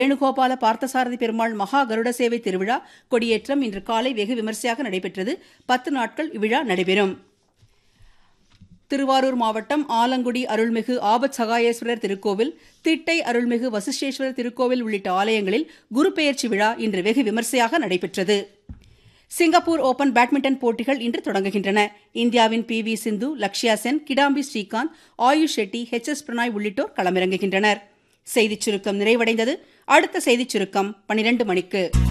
வேணுகோபால பார்த்தசாரதி பெருமாள் மகா கருட சேவை திருவிழா கொடியேற்றம் இன்று காலை வெகு விமரிசையாக நடைபெற்றது பத்து நாட்கள் இவ்விழா நடைபெறும் திருவாரூர் மாவட்டம் ஆலங்குடி அருள்மிகு ஆபத் சகாயேஸ்வரர் திருக்கோவில் திட்டை அருள்மிகு வசிஷ்டேஸ்வரர் திருக்கோவில் உள்ளிட்ட ஆலயங்களில் குரு பெயர்ச்சி விழா இன்று வெகு விமரிசையாக நடைபெற்றது சிங்கப்பூர் ஓபன் பேட்மிண்டன் போட்டிகள் இன்று தொடங்குகின்றன இந்தியாவின் P V Sindhu Lakshya Sen Kidambi Srikanth Ayush Shetty H S Prannoy உள்ளிட்டோர் களமிறங்குகின்றனர் செய்திச் சுருக்கம் நிறைவடைந்தது அடுத்த செய்திச் சுருக்கம் பனிரெண்டு மணிக்கு